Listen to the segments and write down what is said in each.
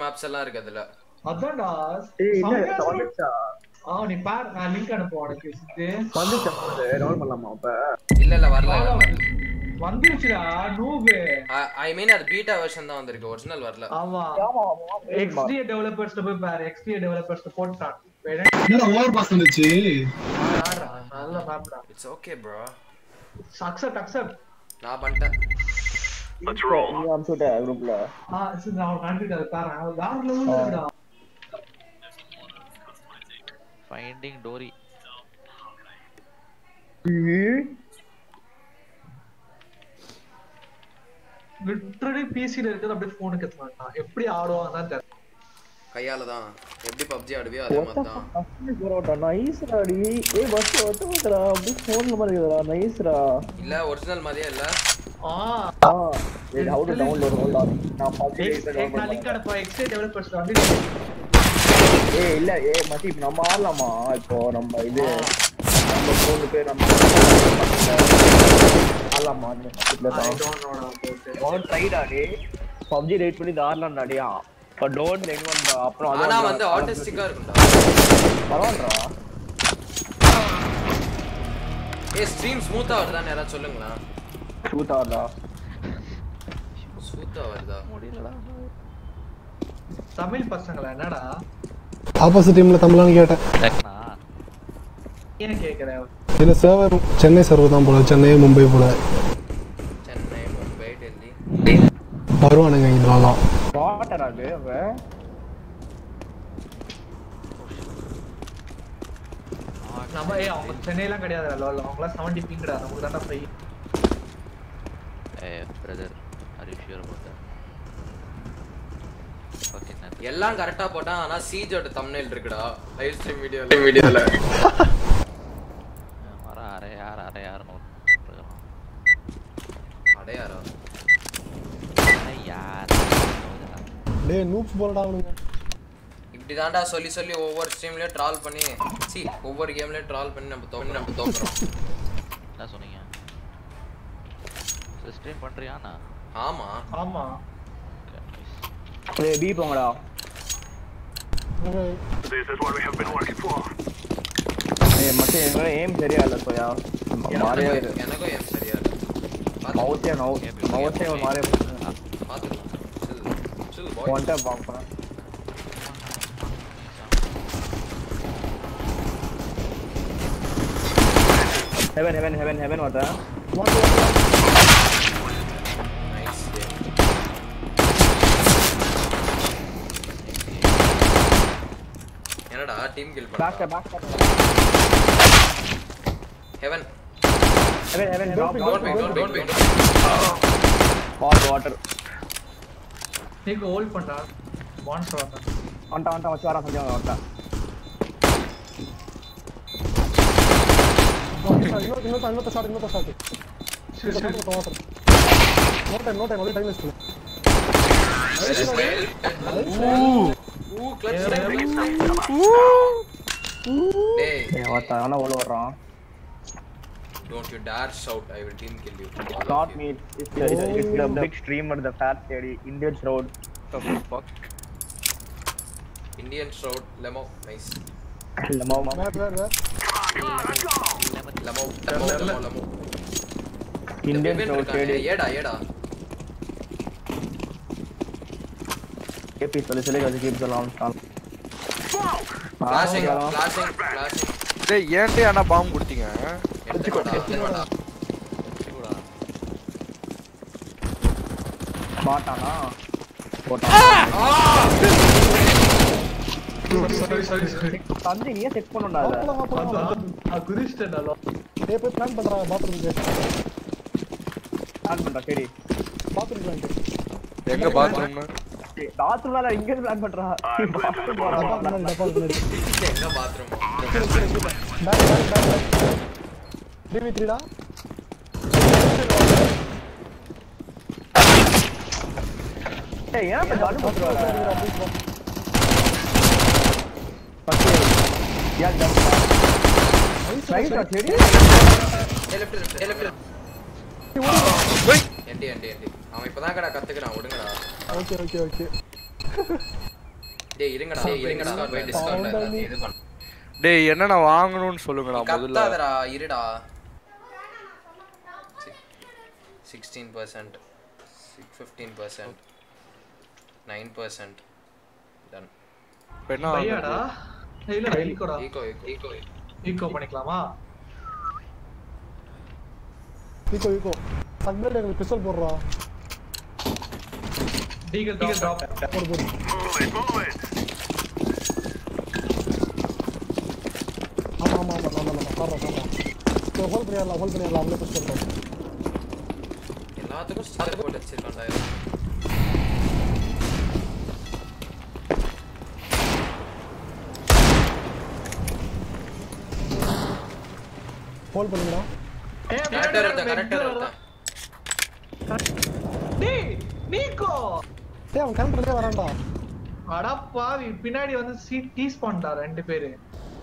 Maps எல்லாம் இருக்கு அதுல அதான்டா ஏய் இல்ல செமையா இருக்கு. வந்துச்சா ஆ நீ பாரு நான் லிங்க் அனுப்புவேன் உனக்கு சித்து வந்துச்சா டவுன் பண்ணலாமா அப்ப இல்ல இல்ல வரல வந்துருச்சுடா நூபு ஐ மீன் அது பீட்டா வெர்ஷன் தான் வந்திருக்கு ஒரிஜினல் வரல ஆமா ஆமா ஆமா எக்ஸ்டிஏ டெவலப்பர்ஸ்ல போய் பாரு எக்ஸ்டிஏ டெவலப்பர்ஸ் போட்டான் என்னடா ஓவர் பாஸ் வந்துச்சு நல்ல மேப்டா it's okay bro accept accept நான் பண்ணிட்டேன் நீ அனுப்பிச்சுட்ட குரூப்ல ஆ சரி நான் அவனுக்கு அனுப்பிட்டு அதை பாரு அவன் வேற லெவல்ல இருக்குடா ஃபைண்டிங் டோரி லிட்டரலி பிசில இருக்கிறது அப்படியே போனுக்கு எத்துவான் எப்படி ஆடுவாங்க தான் தெரியல கையால தான் எப்படி பப்ஜி ஆடுவியோ அதே மாதிரி தான் பரோட்டா நைஸ்டா டி ஏய் பஸ் ஒட்ட மாட்டடா அப்படி போன்ல மாதிரி இருக்குடா நைஸ்டா இல்ல ஒரிஜினல் மாதிரியே இல்ல ஆ ஆ ஏய் how to download hold on நான் பாப்பி நான் லிங்க் அனுப்புறேன் எக்ஸ்டிஏ டெவலப்பர்ஸ்ல வந்து ஏய் இல்ல ஏய் மச்சி இப்ப நம்ம ஆடலாமா இப்போ நம்ம இது நம்ம மூணு பேர் நம்ம ஆடலாமா அந்த பக்கத்துல ஐ தான் டோன்ட் நோடா போட்டு டோன்ட் ட்ரைடா டே பப்ஜி ரைட் பண்ணி தாரலாம்டா டே இப்போ டோன்ட் ரென் பண்ணா அப்புறம் ஆனா வந்து ஆட்டிஸ்டிக்கா இருக்கும்டா பரவாயில்லடா ஏ ஸ்ட்ரீம் ஸ்மூத்தா வருதான்னு யாராவது சொல்லுங்களா சூத்தாடா ஸ்மூத்தா வருதா முடியலடா தமிழ் பசங்களா என்னடா ஆப்போசிட் டீம்ல தமிழான்னு கேட்டேன் டெக்னா ஏன் கேக்குறேன் இல்ல சர்வர் சென்னை சர்வர் தான் போல சென்னை மும்பை போல சென்னை மும்பை டெல்லி வருவானுங்க இதெல்லாம் வாட்டர் அது அவன் நம்ம ஏய் அவங்க சென்னையெல்லாம் கிடையாது லோல் அவங்களாம் செவன்டி பிங்கடா நமக்கு தான்டா ஃபை ஏ brother are you sure about that okay நான் எல்லாம் கரெக்டா போட்டா ஆனா சீஜோட தம்ப்நெயில் இருக்குடா லைவ் ஸ்ட்ரீம் வீடியோல வீடியோல வர அரை யார் அரை யாருன்னு ஒரு இருக்கிறான். அடையாரா அரை யார் டேய் நூப்ஸ் போலடா அவனுங்க இப்படி தான்டா சொல்லி சொல்லி ஒவ்வொரு ஸ்ட்ரீம்லயும் ட்ரால் பண்ணி சி ஒவ்வொரு கேம்லயும் ட்ரால் பண்ணி நம்ம தோக்கணும் நம்ம தோக்குறோம் என்ன சொன்னீங்க ஸ்ட்ரீம் பண்றியாண்ணா ஆமா ஆமா ஏய் பி போங்கடா ஏய் மச்சி எங்க ஏம் சரியா இல்ல சோயா மாறியா இருக்கு எனக்கும் எனக்கும் ஏன் சரியா இருக்கு மவுத்தே நோ மவுத்தே ஒரு மாறியா போச்சு பாத்துக்கலாம் சில் சில் பாய் ஒன் டைம் பாக் பண்ணேன் ஹெவன் ஹெவன் ஹெவன் ஹெவன் வாட்டா நைஸ் என்னடா டீம் கில் பேக் பண்ணா back heaven heaven heaven drop don't be don't be what water நீங்க ஹோல்ட் பண்றா வான்ஸ் வரா வந்துட்டான் வந்துட்டான் வச்சு வரா சஞ்சய் வந்துட்டான் இன்னொரு இன்னொரு இன்னொரு ஷாட் இன்னொரு ஷாட் சரி சரி நோ டைம் நோ டைம் ஒரே டைம் வேஸ்ட் ஊ கிளட்ச் டேய் ஏய் வாட்டா ஆனா ஓல வர்றான் don't you dare shout I will team kill you Not me. It's the, it's, it's the big streamer, the fat lady, Indian Shroud. Indian Shroud Lamo nice Lamo, mama. Where where where Lamo Lamo Lamo Lamo Indian Shroud lady. ஏடா ஏடா AP, சொல்லி சொல்லி அது keep the long time. Flashing flashing flashing டேய் ஏன்டே ஆனா பாம்பு கொடுத்தீங்க எடுத்துக்கோடா எடுத்துக்கோடா மாட்டானா போட்டான் சாரி சாரி சாரி தந்தை நீயே செக் பண்ணணும்டா அத நான் குதிச்சிட்டேன் நல்லா டேய் போய் பிளான் பண்றா பாத்ரூம்க்கு பிளான் பண்றா சரி பாத்ரூம் பிளான் எங்க பாத்ரூம் பாத்ரூம்ல இங்க இருந்து பிளான் பண்றா bathroom போறா. டப்பா பின்னாடி டப்பா பின்னாடி எங்க bathroom back back back back TV த்ரீடா ஏய் ஏன் இப்ப ஜாலி போட்டு வர யார் ஜம்ப் நைஸா சரி left left left NT NT NT அவன் இப்பதான் கடா கத்துக்கிறான் விடுங்கடா ஓகே ஓகே ஓகே டேய் இருங்கடா டேய் இருங்கடா போய் டிஸ்கவுண்ட் இது பண்ணு டேய் என்னென்ன வாங்கணும்னு சொல்லுங்கடா முதல்ல கத்தாதடா இருடா sixteen percent fifteen percent nine percent done இப்ப என்ன பையாடா இல்ல ஈக்கோடா ஈகோ ஈகோ ஈக்கோ பண்ணிக்கலாமா ஈகோ ஈகோ சக்பேட் எங்களுக்கு பிஸ்டல் போடுறா டீகல் டீகல் டிராப் போடு போடு ஆமா ஆமா ஆமா ஆமா ஆமா பாடுறா பாடுறா இப்போ ஹோல் பண்ணிடலாம் ஹோல் பண்ணிடலாம் அவங்களே பிஸ்டல் போடுறோம் எல்லாத்துக்கும் ஸ்டார் போட்டு வச்சிருக்கான்டா இவன். ஹோல் பண்ணிக்கலாம் கரெக்டா இருந்தா கரெக்டா இருந்தா டேய் நீக்கோ டேய் அவன் கரண்ட்லேயே வரான்டா அடா பாவி பின்னாடி வந்து சி டீ ஸ்பான்டா ரெண்டு பேரு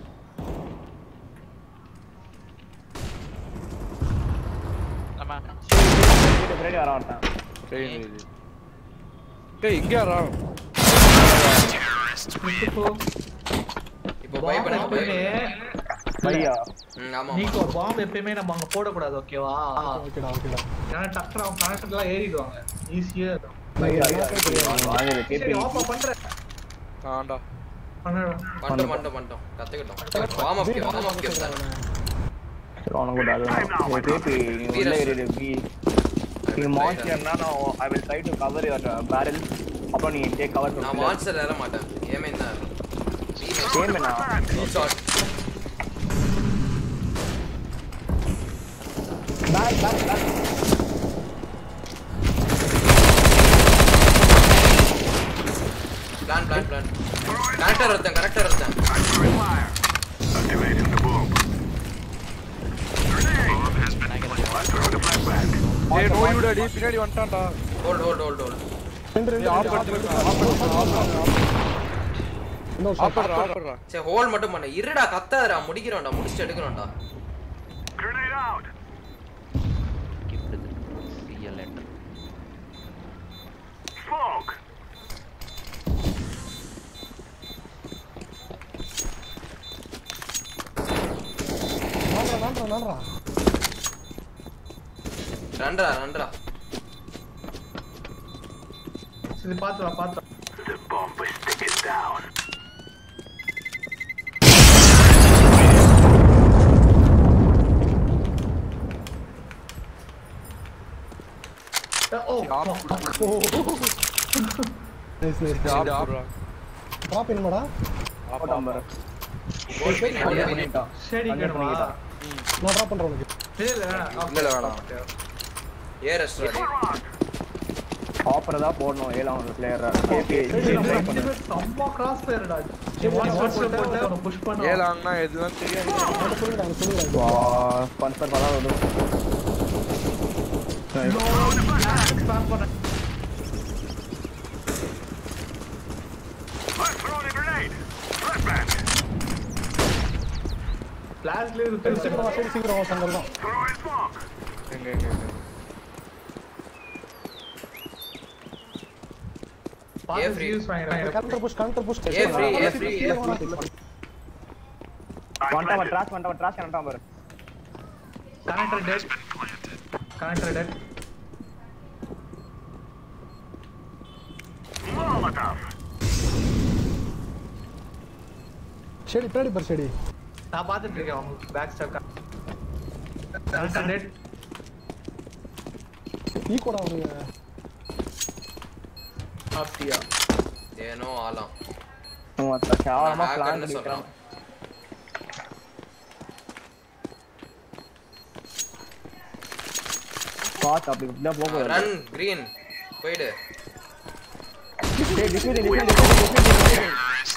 ஆமா வீட்டு பின்னாடி வர மாட்டான் டேய் இது. டேய் இங்க யாரா இப்போ இப்போ பை பண்ணு பை எப்பயுமே பையா ம் ஆமா ஆமா நீக்கோ பாம்பு எப்பயுமே நம்ம அங்க போடக்கூடாது ஓகேவா ஓகேடா ஓகேடா ஏன்னா டக்குனு அவங்க கனெக்ஷன் எல்லாம் ஏறிடுவாங்க ஈஸியா பையா வாங்குது சரி கேப்பி ஆஃப் பண்றேன் ஆண்டா பண்ணுறேன் பண்ணிட்டோம் பண்ணிட்டோம் பண்ணிட்டோம் கத்துக்கிட்டோம் warm up warm up game தானே சரி உனக்கு கூட அது கேப்பி நீ உள்ள ஏறிடு பி நீ மான்ஸ்டர்னா நான் I will try to cover your barrel அப்புறம் நீ டேக் கவர் நான் மான்ஸ்டர் ஏற மாட்டேன் ஏமே தான் சேம்னா shot back back back plan plan plan கரெக்டா ஒருத்தன் கரெக்டா ஒருத்தன் டேய் நோய் விடாடி பின்னாடி வந்துட்டான்டா ஹோல்ட் ஹோல்ட் ஹோல்ட் ஹோல்ட் ரெண்டு ரெண்டு ஆஃப் பண்ணிட்டு ஆஃப் பண்ணிட்டு இன்னொரு ஆஃப் பண்றா ஆஃப் பண்றா சரி ஹோல்ட் மட்டும் பண்ணு இருடா கத்தாதடா முடிக்கிறோம்டா முடிச்சுட்டு எடுக்கிறோம்டா கிஃப்ட் சிஎல் லெட்டர் நான்றா நான்றா நான்றா ரன்றா ரன்றா சரி பாத்து வா பாத்து வா ஓ நைஸ் நைஸ் ஆஃப் பண்றா ட்ராப் என்னமாடா போட்டான் பாரு ஹோல்ட் பின்னாடி பண்ணிட்டான் சரி Under கேடுவா பண்ணிக்கிட்டான். நான் ட்ராப் பண்றேன் உனக்கு இல்ல இல்ல வேணாம். இல்ல இல்ல வேணாம் ஏ ரெஸ்டாரண்ட் ஆஃபர் தான் போடணும் ஏழாம் பிளேயர் கேபி சரி, நம்ம ட்ரை ரெண்டு பண்ணு பேரும் செம்ம cross fire டா. நீ one shot போட்டு அவனை push பண்ணு. ஏலாங்கன்னா எதுவும் தெரியாது அவன் சொல்லுடா அவன் சொல்லுடா ஸ்பான்சர் பண்ணா வரும் Spam பண்ணு. Flashலயே இருக்கு. சீக்கிரம் வா சரி சீக்கிரம் வா சங்கர் தான் எங்க எங்க எங்க பார்த்து free. views வாங்கிடுறேன். Counter push counter push A free A free வந்துட்டான் ட்ராஸ் வந்துட்டான் ட்ராஸ் கனட்டான் பாரு Connector dead. Connector dead. ஷெடி பின்னாடி பாரு ஷெடி நான் பார்த்துட்டு இருக்கேன் அவங்க பேக் ஸ்டாக் கனெக்டர் டெட் ஈக்கோடா அவனுங்க அப்படியா ஏனோ ஆலாம் கேவலமா நான் பிளான் ஹேக்கர்னு சொல்றான் பண்ணிக்கிறான் பாத்து அப்படி இப்படிதான் போக ரன் கிரீன் போயிடு டேய் டிஃபியூஸ் டிஃபியூஸ் டிஃபியூஸ்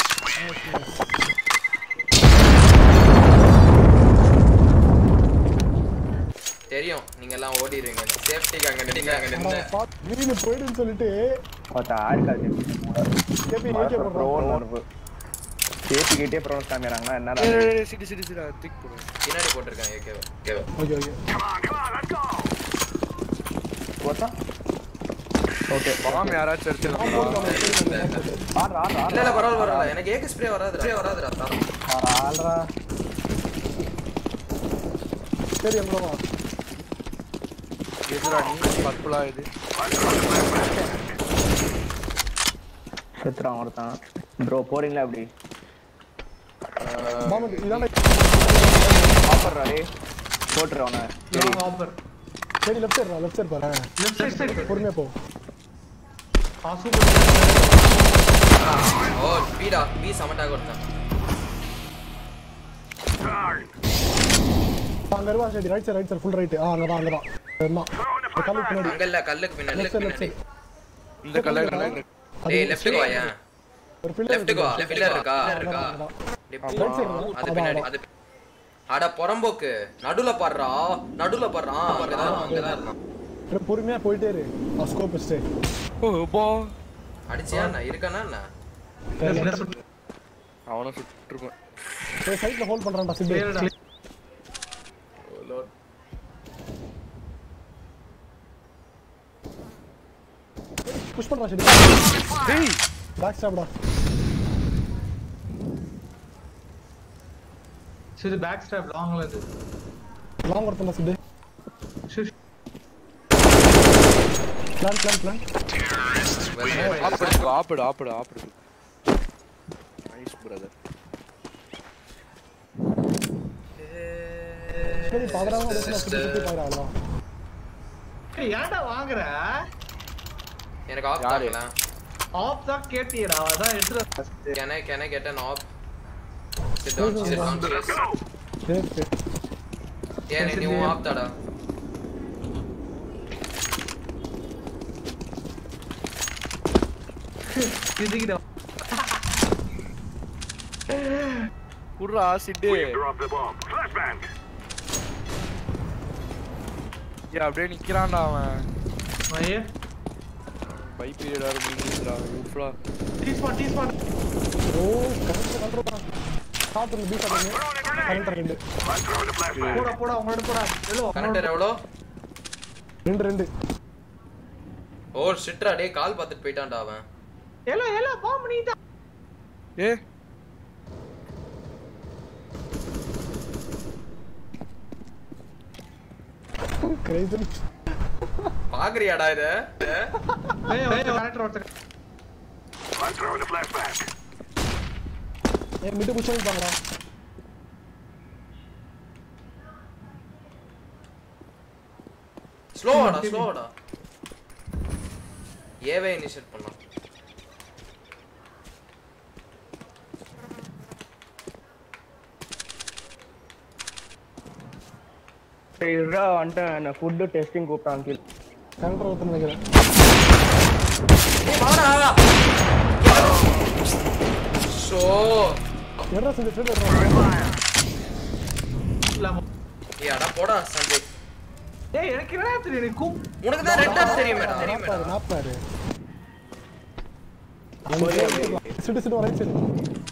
தெரியும் நீங்க எல்லாம் ஓடிடுவீங்க சேஃப்டிக்கு அங்க நின்று அங்க நின்று கிரீன் போயிடுன்னு சொல்லிட்டு பாத்தா ஆடுக்காது கேபி ஓகே ப்ரோ பண்றான் நர்வு கேபி கிட்டே ப்ரோ காமிறாங்கன்னா என்னடா ஏய், ஏய், ஏய், சிடி சிடி சிடி திக் போடு பின்னாடி போட்டிருக்காங்க ஓகேவா ஓகேவா ஓகே ஓகே போட்டா ஓகே பாம் யாராச்சும் எடுத்துக்கலாம் ஆடுறா ஆடுறா இல்ல இல்ல பரவாயில்ல பரவாயில்ல எனக்கு ஏக ஸ்ப்ரே வராதுடா ஸ்ப்ரே வராதுடா தரம் ஆடுறா ஆடுறா சரி எவ்வளோ எதுடா நீ பர்பிளா இது செத்துறான் ஒருத்தன் ப்ரோ போறீங்களா அப்படி மாமன் இதான ஆஃபர் டே போட்டுரு அவனை சரி ஆஃபர் சரி லெஃப்ட் சைடு லெஃப்ட் சைடு பாரு லெஃப்ட் சைடு சைடு பொறுமையா போ ஆ சூப்பர் ஓ பீடா பி சமட்டாக கொடுத்தேன் அங்க இருவா சரி right side right side full right ஆ அங்கதான் அங்கதான் இருந்தான் இந்த கல்லு பின்னாடி அங்க இல்ல கல்லுக்கு பின்னாடி லெஃப்ட் லெஃப்ட் சைடு லெஃப்ட் பின்னாடி சைடு இந்த கலர் கலர் டேய் லெஃப்ட்டுக்கு வாயா ஒரு பில்லர் லெஃப்ட்டுக்கு வா பில்லர் இருக்கா இருக்கா டேய், ரைட் சைடு அது பின்னாடி அது அட புறம்போக்கு நடுல பாடுறா நடுல பாடுறா அங்கதான் அங்கதான் இருந்தான் பொறுமையா போயிட்டே இரு ஸ்கோப் வச்சுட்டு ஓ போ அடிச்சியா என்ன இருக்கானா என்ன அவனை சுட்டுருப்பேன் சைட்ல ஹோல்ட் பண்றான்டா சிட்டு புஷ் பண்றான் சிட்டு டேய் பேக் ஸ்டாப்டா சரி பேக் ஸ்டாப் லாங்ல இது லாங் ஒருத்தன் சிட்டு சரி பிளான் பிளான் பிளான் ஆப்பிடு ஆப்பிடு ஆப்பிடு ஆப்பிடு நைஸ் பிரதர் சரி பதறாம ஒரு சுத்தி சுத்தி பாக்குறா அவ்வளவுதான் ஏய், ஏன்டா வாங்குற எனக்கு ஆஃப் யாரு? தாங்கல ஆப் தான் கேட்டியடா அதான் எடுத்துட்டு can I can I get an off sit down sit down please சரி சரி ஏன் நீ ஆஃப் தாடா இதுக்கிட்ட குடுறா சிட்டு ஏன் அப்படியே நிக்கிறான்டா அவன் ஐயே பை பீரியடா முடிஞ்சிருடா யூஃப்ரா டீஸ்பான் டீஸ்பான் ஓ கரெக்ட் கண்ட்ரோல் பண்ணா ஷாட் இருந்து பீ ஷாட் கரெக்ட் ரெண்டு போடா போடா உங்களோட போடா எல்லோ கனெக்டர் எவ்வளோ ரெண்டு ரெண்டு ஓ ஷிட்ரா டேய் கால் பார்த்துட்டு போயிட்டான்டா அவன் எல்லோ எல்லோ பாம்பு நீ தான் ஏ கிரேசி பாக்குறியாடா இத ஏய் ஏய் கனெக்டர் ஒருத்தர் ஏ மிட்டு புஷ் பண்ணி பாங்கடா ஸ்லோவாடா ஸ்லோவாடா ஏவே இனிஷியேட் பண்ணலாம் சரி இருடா வந்துட்டேன் என்ன ஃபுட்டு டெஸ்டிங் கூப்பிட்டான் கீழ் கரெக்ட் ஒருத்தன் நினைக்கிறேன் ஏய் வாடா ஷோ எட்ரா செஞ்சு ஃபில் எட்ரா இல்லாம ஏய் அடா போடா சஞ்சய் ஏய் எனக்கு என்ன தெரியும் நீ கூப் உனக்கு தான் ரெட் டாஸ் தெரியுமேடா நாப்பாரு நாப்பாரு சிட்டு சிட்டு ரைட் சைடு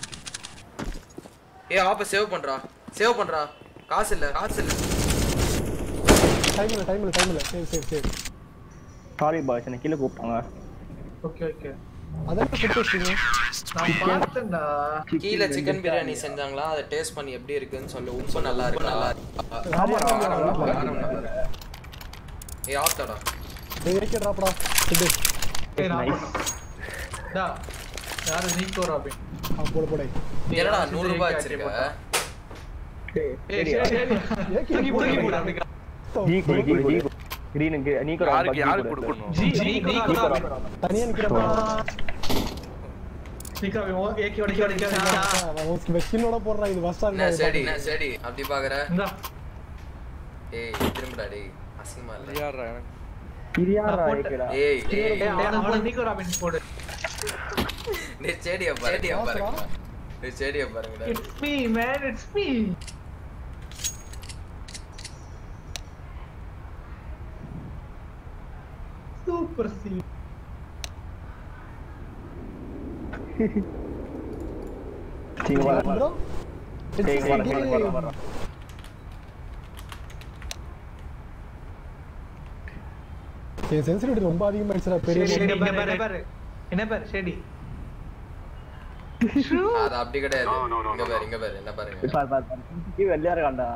ஏய் ஆப்ப சேவ் பண்றா சேவ் பண்றா காசு இல்ல காசு இல்ல டைம் இல்லை டைம் இல்லை டைம் இல்லை சரி சரி சரி சாரி பாய்ஸ் என்ன கீழே கூப்பிட்டாங்க ஓகே ஓகே அதான் ஃபுட் டெஸ்டிங் நான் பார்த்தேன்டா கீழ சிக்கன் பிரியாணி செஞ்சாங்களா அதை டேஸ்ட் பண்ணி எப்படி இருக்குன்னு சொல்லு உப்பு நல்லா இருக்கு நல்லா இருக்கு ஆமா காரம் நல்லா இருக்கு. ஏய் ஆஃப்டாடா டேய் ஏகே ட்ராப்டா சிட்டு ஏய் நான் பண்ணேன். டா யாரு நீக்கோ ராபின் ஆ போடு போடு என்னடா நூறு ரூபாய் வச்சிருக்க ஏய் சரி சரி ஏகே தூக்கி போடு தூக்கி போடு அப்படி ஜி குடு ஜி குடு கிரீனுக்கு நீ கூட யாருக்கு யாருக்கு கொடுக்கணும் ஜி நீக்கோ ராபின் தனியா நிக்கிறப்பா நீக்கோ ராபின் ஏகே ஓடி ஓடி அவன் வெஸ்டினோட போடுறா இது வஸ்டா என்ன இருக்கு சரி என்ன சரி அப்படி பாக்குற இந்தா ஏய் திரும்படா டேய் அசிங்கமா இல்ல யாரா எனக்கு கிரியாரா நான் ஏகேடா ஏய் ஏய் ஏய் அவன நீக்கோ ராபின் போடு நீ செடிய பாரு செடிய பாருங்க நீ செடிய பாருங்கடா it's me man it's me super சி சீங்க வர bro சீங்க வர சீங்க வர வர என் சென்சிட்டிவிட்டி ரொம்ப அதிகமாயிடுச்சுடா பெரிய ஷேடி இங்க பாரு இங்க பாரு என்ன பாரு ஷேடி அது அப்படி கிடையாது இங்க பாரு இங்க பாரு என்ன பாருங்க பாரு பாரு பாரு கீ வெள்ளையா இருக்கான்டா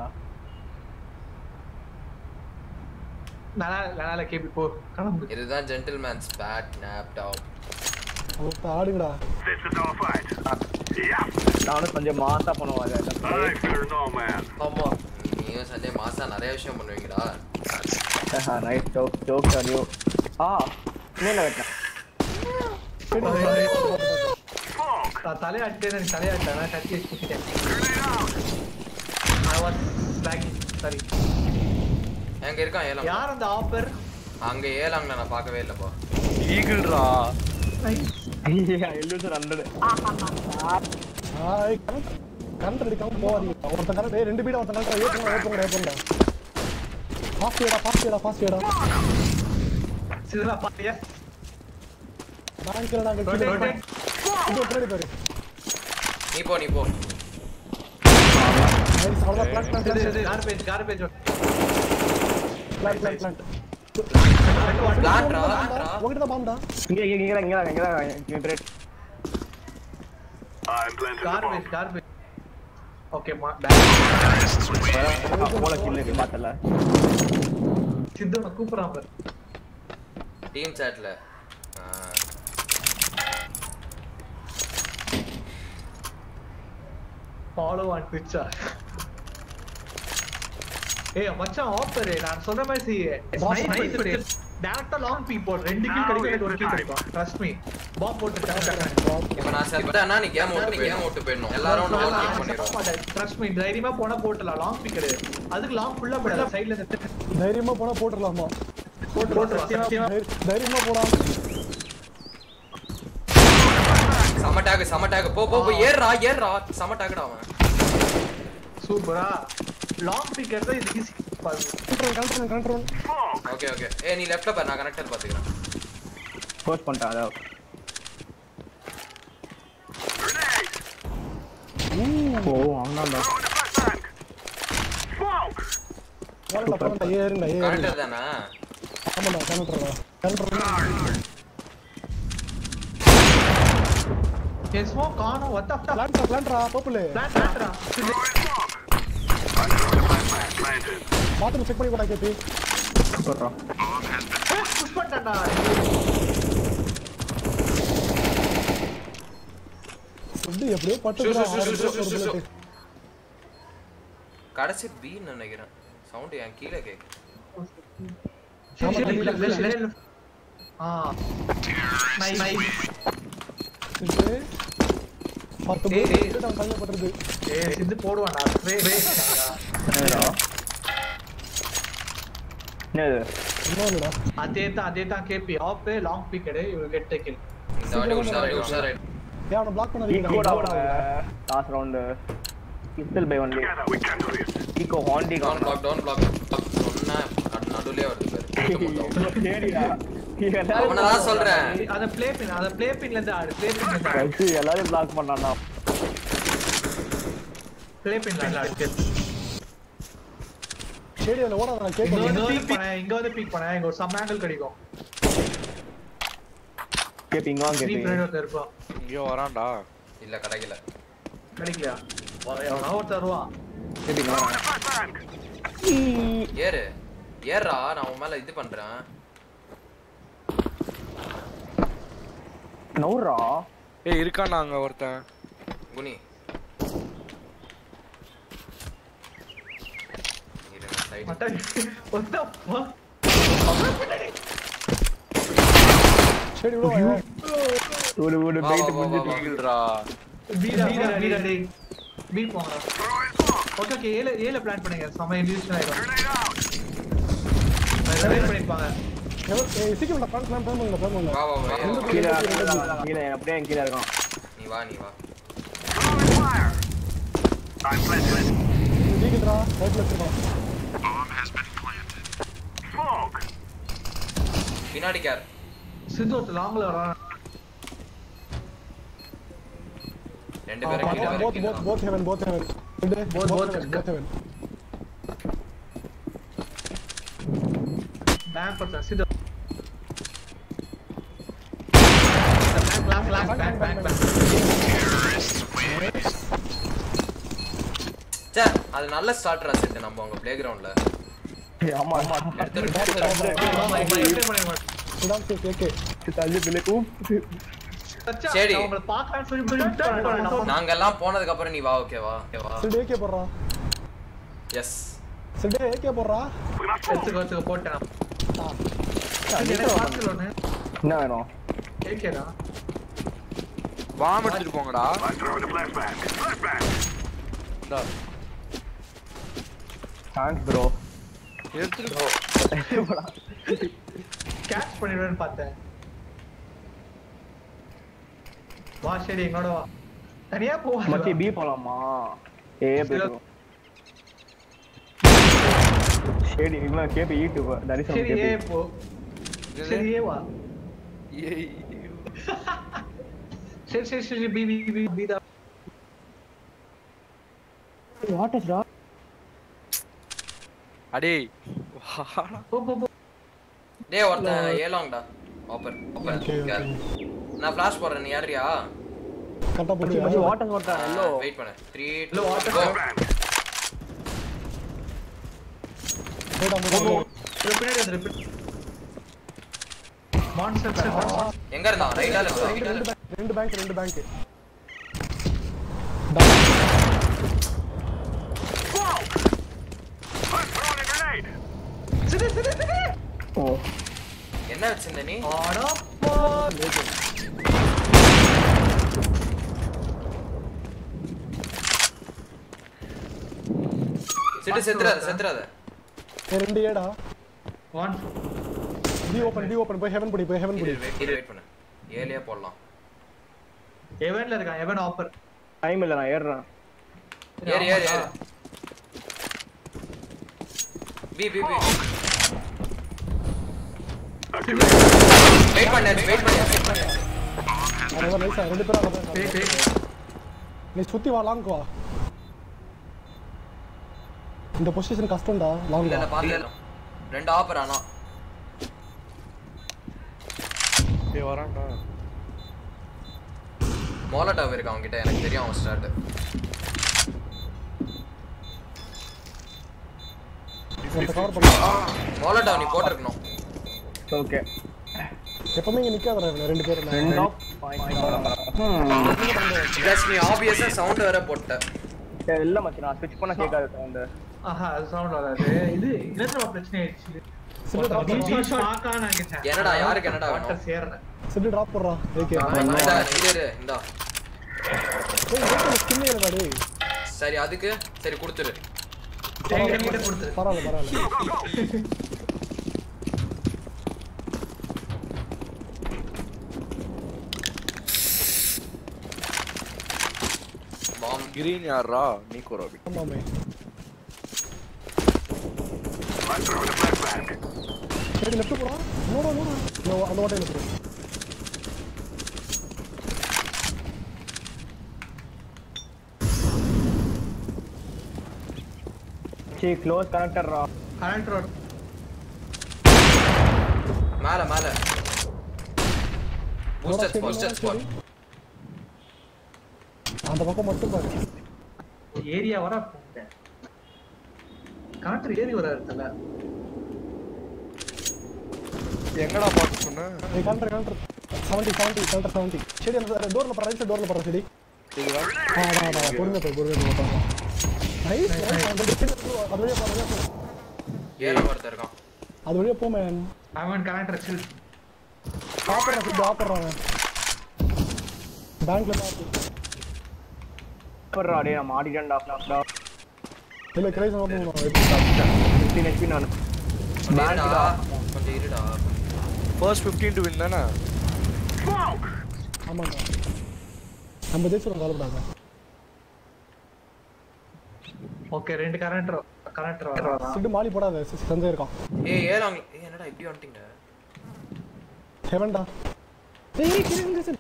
நல்லா நல்லா கேபி போ கிளம்பு இதுதான் ஜென்டில்மேன்ஸ் பேட் நாப் டாப் அவர்கிட்ட ஆடுங்கடா நானும் கொஞ்சம் மாசா பண்ணுவேன் அதை ஆமா நீயும் சஞ்சய் மாசா நிறைய விஷயம் பண்ணுவீங்கடா nice joke joke are you ஆ இன்னும் வெட்டேன் நான் தலையாட்டேன் எனக்கு தலையாட்டேன் நான் கத்தி வச்சு குத்திட்டேன் I was lagging. sorry. எங்க இருக்கான் ஏலம் யார் அந்த ஆஃபர் அங்க ஏலாங்க நான் பார்க்கவே இல்லப்பா ஈகிள்ரா எல்லூசர் ஹண்ட்ரட் ஆய் கரண்ட் அடிக்காம போவாதீங்க ஒருத்தன் கரண்ட் ஏய் ரெண்டு பீட ஒருத்தன் கரண்ட் ஏத்துங்க ஏத்துங்க ஏத்துங்க ஃபாஸ்ட் ஏடா ஃபாஸ்ட் ஏடா ஃபாஸ்ட் ஏடா சிதறா பாத்தியா பேங்க்ல நாங்க Rotate, கீழ rotate. இது பின்னாடி பாரு நீ போ நீ போ நைஸ் அவ்வளவு பிளான் பிளான் இது இது garbage garbage plan plan plan பிளான்ட்ரா பிளான்ட்ரா உங்ககிட்ட தான் பாம்புடா இங்க இங்க இங்க இங்க இங்க இங்க ட்ரேட் கார்பேஜ் கார்பேஜ் ஓகே மா போல கில் இருக்கு பார்த்தல சித்து நான் கூப்பிடுறான் பாரு டீம் சாட்ல ஃபாலோ ஆன் ட்விட்சா ஏய் மச்சான் ஆஃபர் நான் சொல்ற மாதிரி செய்ய ஸ்னைப் பண்ணி டேரக்டா லாங் பீ போடு ரெண்டு கில் கிடைக்கும் எனக்கு ஒரு கில் கிடைக்கும் ட்ரஸ்ட் மீ பாம் போட்டு டேரக்டா இப்போ நான் செத்தேன்னா நீ கேம் விட்டு கேம் விட்டு போயிடணும் எல்லாரும் ஒன்று ஓவர் கிளிக் பண்ணிடுவோம் ட்ரஸ்ட் மீ தைரியமா போனா போட்டுலாம் லாங் பீ கிடையாது அதுக்கு லாங் ஃபுல்லா போடல சைடுல இருந்து தைரியமா போனா போட்டுடலாமா போட்டு போட்டு தை- தைரியமா போடா சம டேக் சம டேக் போ போ போ ஏறுறா ஏறுறா சம டேக்டா அவன் சூப்பரா லாங் பீ கிடைச்சா இது ஈஸி பாருங்க control control control okay okay ஏ நீ லெஃப்ட்ல பாரு நான் கனெக்டர் பாத்துக்கிறேன் போஸ்ட் பண்ணிட்டேன் அதான் ஓ அவனாண்டா போடா போடா ஏறுங்க ஏறு கனெக்டர் தானே ஆமாடா கண்ட்ரோல் கண்ட்ரோல் என் ஸ்மோக் காணோம் what the fuck பிளான்டா பிளான்டா பர்பிள் பிளான் பிளான்டா பாத்ரூம் செக் பண்ணி போடா கேபி சொல்றான் புஷ் பண்ணிட்டான்டா ஃபுட் எப்படியோ பட்டு சு, சு, சு, சு, ஒரு சு, சு. bullet. கடைசி பின்னு நினைக்கிறேன் சவுண்ட் என் கீழே கேக்கு சரி, சரி, இல்ல, இல்ல, இல்ல, இல்ல. ஆ நைஸ் நைஸ் இது பத்து ஏய், ஏய். bullet அவன் கையில பட்டிருக்கு. ஏய் சிந்து போடுவான்டா ஸ்ப்ரே என்னடா என்னது இன்னொன்னுடா. அதே தான் அதே தான் கேபி ஆஃப் லாங் பீக் எடு யூ வில் கெட் கில் இந்த வாட்டி உஷாராயிடு உஷாராயிடு ஏய், அவனை block பண்ண ஈகோ வைக்கிறேன். Last round pistol buy only eco ஹாண்டி டவுன் பிளாக் டவுன் பிளாக் சொன்னா நடுவுலயே வருது பாரு மொத்தம். சரிடா அவனை தான் சொல்றேன் அத ப்ளே பின் அத ப்ளே பின்ல இருந்து ஆடு ப்ளே பின்ல இருந்து ஆடு எல்லாரும் பிளாக் பண்ணான்டா ப்ளே பின்ல இருந்து ஆடு சரி, அதுல ஓடாதடா, இங்க கேட்கும். வந்து பீக் பண்ண இங்க வந்து பீக் பண்ண இங்க ஒரு சம் ஆங்கிள் கிடைக்கும் கேப்பி இங்க வாங்க நீ கேப்பி பின்னாடி ஒருத்தர் இருப்பான் இங்கேயோ வரான்டா இல்ல கிடைக்கல கிடைக்கலையா எவனா ஒருத்தர் வருவான் கேப்பி இங்க வாங்க ஏறு ஏறுறா நான் உன் மேல இது பண்றேன் நவுறா ஏய் இருக்கான்டா அங்க ஒருத்தன் குனி இரு, நான் side மட்டன் ஒருத்தன் சரி, விடுவா. ஒரு ஒரு வா, பைட் வா, வா, முடிஞ்சிட்டு வா. ஈகிள்ரா வீரா வீரா வீரா டேய் பீ போங்கடா ஓகே ஓகே ஏல ஏல பிளான் பண்ணுங்க சம இன்டியூஷன் ஆயிடும் வெயிட் பண்ணிருப்பாங்க எவ்வளவு- ஏய், சீக்கிரம் டா, plan, plan, plan பண்ணுங்க, plan பண்ணுங்க. வா வா வா ஏறு, வா. கீழே கீழே அப்படியே என் கீழே இருக்கான் நீ வா நீ வா இது வீக்குதுடா, right ல வச்சிருக்கான். பின்னாடி கேர் சிந்து ஒருத்தர் லாங்ல வரான் ரெண்டு பேரும் கீழே both, both, வரைக்கும் both heaven, both heaven. ரெண்டு, Both, both both. heaven, both heaven. Bank ஒருத்தன் சிந்து பேக் பேக் பேக் சே அது நல்ல ஸ்டார்டரா செட் நம்ம அவங்க பிளே கிரவுண்ட்ல ஆமா ஆமா ஆமா இப்ப எப்படி பண்ணுங்க இதான் சேஃப் ஏகே தள்ளி பிள்ளை கூப் சச்சா சரி. நான் உங்களை பார்க்கலாம்னு சொல்லி சொல்லி விட்டேன் நாங்க எல்லாம் போனதுக்கு அப்புறம் நீ வா ஓகேவா ஓகேவா சிடு ஏகே போடுறா எஸ் சிடு ஏகே போடுறா எடுத்துக்க எடுத்துக்க போட்டேன் பார்சல் ஒன்று என்ன வேணும் ஏகேடா பாம் எடுத்துட்டு போங்கடா இந்தா, தேங்க்ஸ் ப்ரோ எடுத்துட்டு போ கேட்ச் பண்ணிடுவேன்னு பார்த்தேன் வா சரி எங்களோட வா தனியா மச்சி போவா பி போலாமா ஏ போயிடும் சரி இவன் கேபி யூடியூப் தரிசனம் சரி ஏ கேபி போ சரி ஏ வா ஏய், சரி சரி சரி பி பி பி பி தான் வாட் இஸ் ரா அடேய் வாடா. போ போ போ டேய் ஒருத்தன் ஏலாங்டா ஆப்பர் ஆப்பர் ஓகே ஓகே நான் ஃபிளாஷ் போடுறேன் நீ யாரியா கரெக்டா மச்சி மச்சி போடுறியா what is what hello wait பண்ணு 3 இல்ல, 2 water கோ போடா போடா இது பின்னாடி வந்து ரிப்பீட் மான்ஸ்டர் எங்க இருந்தான் ரைட்டா லெஃப்ட் ரெண்டு ரைட்டா பேங்க் ரெண்டு பேங்க் ரெண்டு பேங்க் சரி சரி சரி ஓ என்ன வச்சிருந்த நீ ஆடாப்பா சிட்டு செத்துறாத செத்துறாத ரெண்டு ஏடா ஒன் டி ஓபன் டி ஓபன் போய் ஹெவன் படி போய் ஹெவன் படி வெயிட் வெயிட் பண்ணு ஏலியா போடலாம் எவன்ல இருக்கான் எவன் ஆஃபர் டைம் இல்ல நான் ஏறுறேன் ஏறு ஏறு ஏறு பி பி பி வெயிட் பண்ணு வெயிட் பண்ணு வெயிட் பண்ணு அதான் நைஸா ரெண்டு பேரும் அங்க தான் சரி இருக்காங்க. சரி நீ சுத்தி வா லாங் வா இந்த பொசிஷன் கஷ்டம்டா லாங் இல்ல வா இல்ல பாத்துக்கலாம் ரெண்டு ஆப்பர் ஆனா டேய் வரான்டா மோலட்டாவ் இருக்கு அவன்கிட்ட எனக்கு தெரியும் அவன் ஸ்டார்ட் ஒருத்த கவர் பண்ணலாம் மோலட்டாவ் நீ போட்டிருக்கணும் ஓகே எப்பவுமே இங்க நிக்காதடா இவன் ரெண்டு பேரும் ரெண்டு ஆஃப் பிளஸ் நீ ஆப்வியஸா சவுண்ட் வேற போட்ட இல்ல மச்சி நான் ஸ்விட்ச் பண்ண கேட்காது சவுண்ட் ஆஹா அது சவுண்ட் வராது இது இல்ல பிரச்சனை ஆயிடுச்சு சிட்டு டிராப் டிசி போடுறா பார்க்காம நினைச்சேன் என்னடா, யாருக்கு என்னடா வேணும்? வாட்டர் சேர்றேன் சிட்டு டிராப் போடுறா ஏகே இந்தா, இரு, இரு, இந்தா ஏய் ஏகே ஸ்கின் இல்லடா டேய் சரி அதுக்கு சரி கொடுத்துரு என்கிட்ட கிட்ட கொடுத்து பரவாயில்ல பரவாயில்ல பாம் கிரீன் யாரா நீக்கோ ராபி ஆமாமே சரி லெஃப்ட் போடா நோடா நோடா நோ அந்த ஓட்டையில போடு சி க்ளோஸ் கனெக்டர் ரா கரண்ட் ரோட் மேல மேல நோடா பூஸ்டர் சரி, பூஸ்டர் நோடா ஸ்பாட் சரி. அந்த பக்கம் மட்டும் பாரு ஏரியா வர கனெக்டர் ஏறி வர இடத்துல எங்கடா பார்க்க சொன்ன ஏய் கவுண்டர் கவுண்டர் 70 70 கவுண்டர் 70 சரி அந்த டோர்ல போற ரைட் சைடு டோர்ல போற சரி சரிடா ஆ டா டா பொறுங்க போய் பொறுங்க போய் நைஸ் அந்த டிஃபென்ஸ் அது வழியா போ அது வழியா போ ஏல ஒருத்தர் இருக்கான் அது வழியா போ மேன் அவன் கனெக்டர் சில் ஆப்பறா ஃபுட் ஆப்பறான் பேங்க்ல தான் இருக்கு பண்றா டேய் நான் மாடிட்டேன்டா டா இல்ல கிரைஸ் ஓபன் பண்ணுவோம் 15 HP நான் கொஞ்சம் இருடா கொஞ்சம் இருடா ஃபர்ஸ்ட் 15 டு வின் தானே ஆமாங்க நம்ம தேசம் கவலைப்படாத ஓகே ரெண்டு கனெக்டர் கனெக்டர் வர சிட்டு மாலி போடாத சந்தே இருக்கான் ஏய் ஏலாங் ஏய் என்னடா இப்படி வந்துட்டீங்க ஹெவன்டா ஏய் கிரீன் தேசம்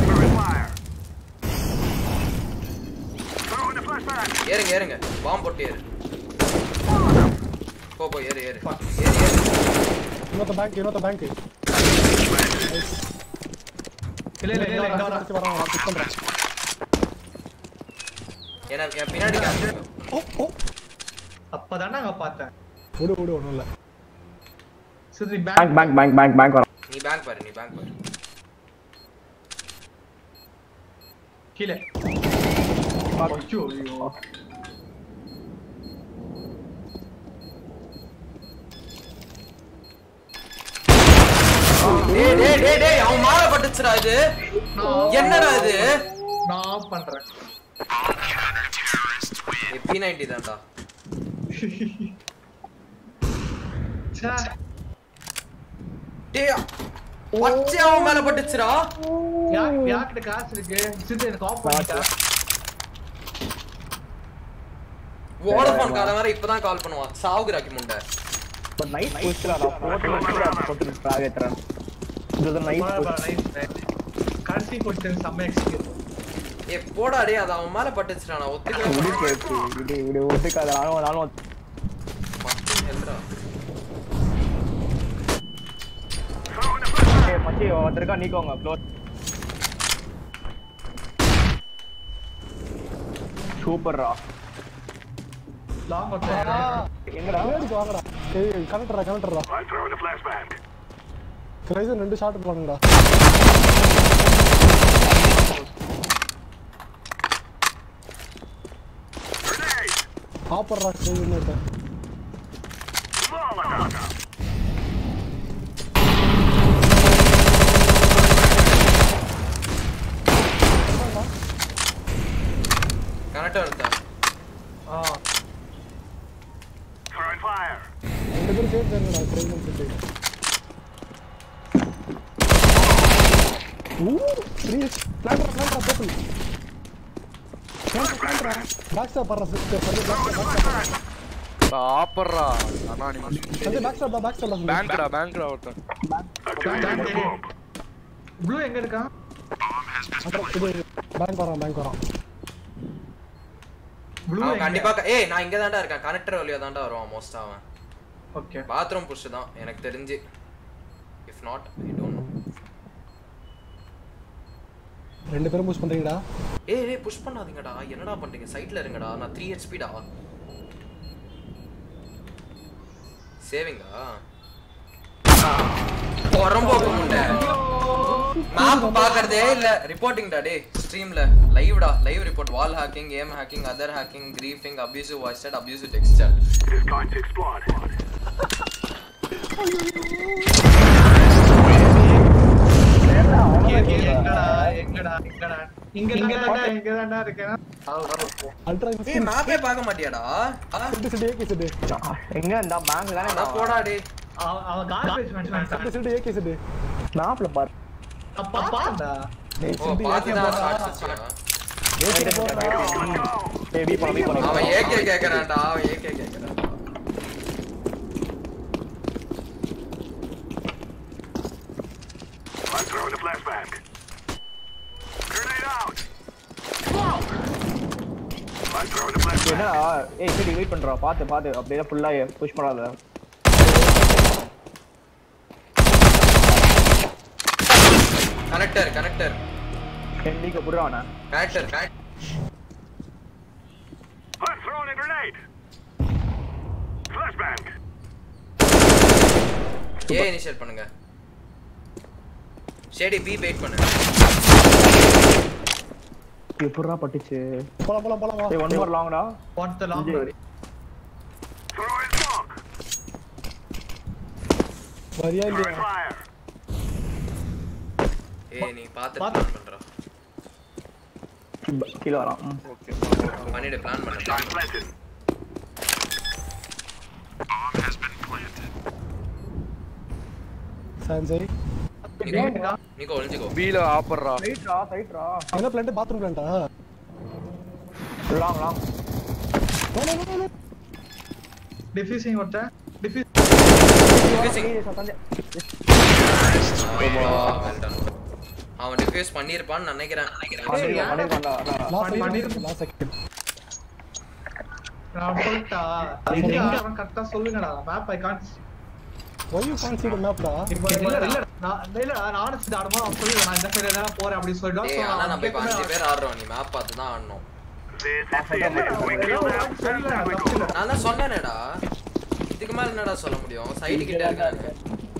ஏறுங்க ஏறுங்க பாம் போட்டு ஏறு போ போ ஏறு ஏறு ஏறு ஏறு இன்னொத்த பேங்க் இன்னொத்த பேங்க் இல்ல இல்ல இங்க வர, இங்க வர. அடிச்சு வரான் நான் பிக் பண்றேன் ஏன்னா என் பின்னாடி காசு ஓ ஓ அப்பதானே அங்க பார்த்தேன் விடு விடு ஒண்ணும் இல்ல சரி bank bank bank bank bank bank வரான் நீ பேங்க் பாரு நீ பேங்க் பாரு கீழே ஐயோ ஐயோ டேய் டேய் டேய் டேய் அவன் மாலை பட்டுச்சுடா இது என்னடா இது நான் ஆஃப் பண்றேன் பி நைன்டி தான்டா ச்சே. டேய் பச்சை அவன் மேல பட்டுச்சுடா யா- யார்கிட்ட காசு இருக்கு சித்து எனக்கு ஆஃப் பண்ணிட்டா வோடஃபோன் காரன் வேற இப்பதான் கால் பண்ணுவான் சாவுகிறாக்கி முண்டை பட் நைட் புஷ்டா போட்டு மட்டும் போட்டு ட்ராக் ஏத்துறேன் இது நைட் பரவாயில்ல, nice, nice. கடைசி கொஸ்டின் செம்ம எக்ஸ்கியூஸ் ஏ போடா டேய் அது அவன் மேல பட்டுச்சுடா நான் ஒத்துக்கவே விடு மாட்டேன். கேட்டு விடு விடு ஒத்துக்காத நானும் நானும் மட்டும் ஹெல்ரா ஏய் மச்சி ஒருத்தருக்கா நீக்கோங்க க்ளோஸ் சூப்பர்ரா லாங் ஒருத்தன் எங்கடா பின்னாடிக்கு வாங்கடா ஏய் கனெக்டரா கனெக்டரா கிரைசன் ரெண்டு ஷாட் பண்ணுங்கடா ஆப்பர்ரா கிரைசன் இருக்கேன் கனெக்டர் எடுத்தா ஆ ரெண்டு பேரும் சேர்ந்து இருங்கடா கிரைசன் சேர்த்து ஊ த்ரீ பிளான்டரா பிளான்டரா போட்டு பிளான்டரா பேக் ஸ்டாப் பண்றா சிஸ்டர் சரி பேக் ஆப்பர்றா அண்ணா நீ சரி பேக் ஸ்டாப் பேக் ஸ்டாப் பேங்க்டா பேங்க்டா ஒருத்தன் ப்ளூ எங்க இருக்கான் இது பேங்க் வரான் பேங்க் வரான் ப்ளூ அவன் கண்டிப்பா க- ஏய் நான் இங்க தான்டா இருக்கேன் கனெக்டர் வழியா தான்டா வருவான் மோஸ்டா அவன் ஓகே பாத்ரூம் புஷ் தான் எனக்கு தெரிஞ்சு if not I don't know ரெண்டு பேரும் புஷ் பண்றீங்கடா ஏய் ஏய் புஷ் பண்ணாதீங்கடா என்னடா பண்றீங்க சைட்ல இருங்கடா நான் 3 ஹெச்பி டா சேவிங்கா பொறம்போக்கு முண்டை மேப் பாக்குறதே இல்ல ரிப்போர்ட்டிங் டா டேய் ஸ்ட்ரீம்ல லைவ் டா live report wall hacking game hacking other hacking griefing abusive voice chat abusive text chat எங்கடா எங்கடா எங்கடா இங்க இங்க இங்க தான்டா இருக்கேன் அல்ட்ரா ஏய் மேப்பே பார்க்க மாட்டியாடா ஆ, சிட்டு சிட்டு ஏகே சிட்டு எங்க இந்த பேங்க் தானே அட போடா டேய் அவன் அவன் garbage site man site AK site மேப்ல பாரு அப்பா பாண்டா ஓ பார்த்து தான் ஷார்ட்ஸ் வச்சியா ஏய் பி பண்ண பி பண்ண அவன் ஏகே கேக்குறான்டா அவன் ஏகே கேக்குறான்டா என்னடா ஏய் சரி வெயிட் பண்றா பாத்து பாத்து அப்படியே ஃபுல்லா புஷ் பண்ணாத கனெக்டர் கனெக்டர் எண்டிக்கு புடுறானே கனெக்டர் கனெக்ட் ஏ இனிஷியேட் பண்ணுங்க ஷேடி பி வெயிட் பண்ணு எப்படிடா பட்டுச்சு போலாம் போலாம் போலாம் வா ஏய் ஒன் மோர் லாங்டா வாட் த லாங் வரியா இல்லையா ஏய் நீ பார்த்து பாத்து. பிளான் பண்றா கீழ வரான் ம். ஓகே பண்ணிடு பிளான் பண்ணு plan பண்ணு. சான்சரி நிக்கோ நிக்கோ ஒளிஞ்சுக்கோ பீல ஆப்பர்றா ரைட்ரா ரைட்ரா என்ன பிளான்ட் பாத்ரூம் பிளான்ட்டா லாங் லாங் டிஃப்யூசிங் ஒருத்தன் டிஃப்யூஸ் Diffusing. ஆ, well done. அவன் டிஃப்யூஸ் பண்ணிருப்பான்னு நினைக்கிறேன் பண்ணிருக்கான் பண்ணிருக்கான்டா லாஸ்ட் பண்ணிரு. செகண்ட் லாஸ்ட் செகண்ட் நான் சொல்லிட்டா எங்க அவன் கரெக்டா சொல்லுங்கடா map I can't Why you can't see the map டா? இப்போ இல்ல இல்ல நான் இல்ல நானும் சித்த ஆடுமா அவன் சொல்லிடுவேன் நான் இந்த சைடுல தான் போறேன் அப்படி சொல்லிடுவான் டேய் So, ஆனா அவன் நம்ம இப்ப அஞ்சு கேட்கணும். பேர் ஆடுறோம் நீ மேப் பார்த்து தான் ஆடணும் ஏதோ ஒரு வாட்டி சொல்லிடுவேன், நான் தப்பு இல்ல. நான் தான் சொன்னேனேடா இதுக்கு மேல என்னடா சொல்ல முடியும் சைடு கிட்ட இருக்காங்க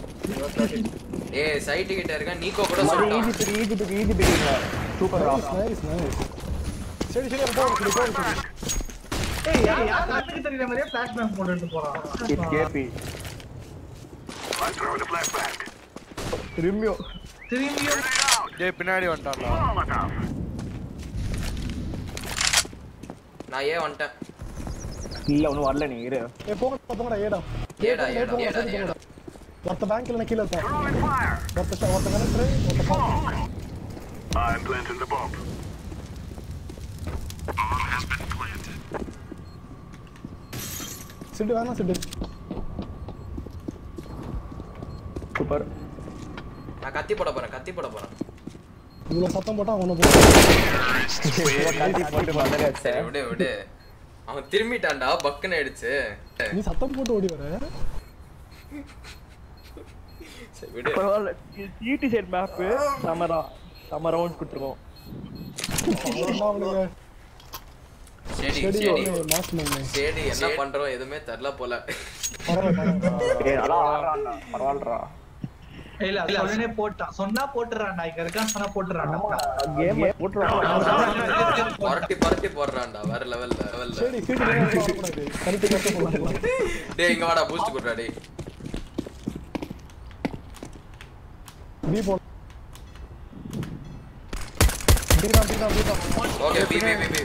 ஏய் சைடு கிட்ட இருக்க நீக்கோ கூட மறு சொல்லிட்டான் easy pick, easy pick, easy pick இல்ல. Super டா. Nice, nice, nice. சரி சரி அப்போ சரி போ சரி ஏய் யார் யார் கண்ணுக்கு தெரியுற மாதிரியே ஃபிளாஷ் பேங்க் போட்டுட்டு போறான் It's KP. Rimyo. திரும்பியும் டேய் பின்னாடி வந்துட்டான்டா நான் ஏன் வந்துட்டேன் இல்ல ஒண்ணும் வரல நீ இரு ஏ போங்க போங்கடா ஏடா ஏடா ஏடா ஏடா ஏடா ஒருத்த பேங்க்ல நான் கீழ இருக்கேன் ஒருத்த ஷா- ஒருத்த கனெக்டர் ஒருத்த pump. I'm planting the bomb. சிட்டு வேணாம் சிட்டு சூப்பர் நான் கத்தி போட போறேன் கத்தி போட போறேன் இவ்வளவு சத்தம் போட்டா அவன போ கத்தி போட்டு வந்துடுச்சு சரி விடு விடு அவன் திரும்பிட்டான்டா பக்குன்னு ஆயிடுச்சு நீ சத்தம் போட்டு ஓடி வர சரி விடு பரவாயில்ல ஈட்டி சைட் மேப் சமரா சம ரவுண்ட்ஸ் கொடுத்துருக்கோம் அவ்வளவுதான் அவனுங்க சரி செடி சரி ஒரு மாஸ் பண்ணு சரி என்ன பண்றோம் எதுவுமே தெரியல போல பரவாயில்ல பரவாயில்ல ஏய் நல்லா ஆடுறான்டா பரவாயில்லடா இல்ல அது உடனே போட்டான் சொன்னா போட்டுறான்டா இங்க இருக்கான் சொன்னா போட்டுறான்டா கேம் போட்டுருவான் பரட்டி பரட்டி போடுறான்டா வேற லெவல்ல லெவல்ல சரி சீட்டு வரக்கூடாது கரெக்ட் கரெக்ட் பண்ணலாம் டேய் இங்க வாடா பூஸ்ட் குடுறா டேய் பி போ பி தான் பி தான் பி தான் okay B B B B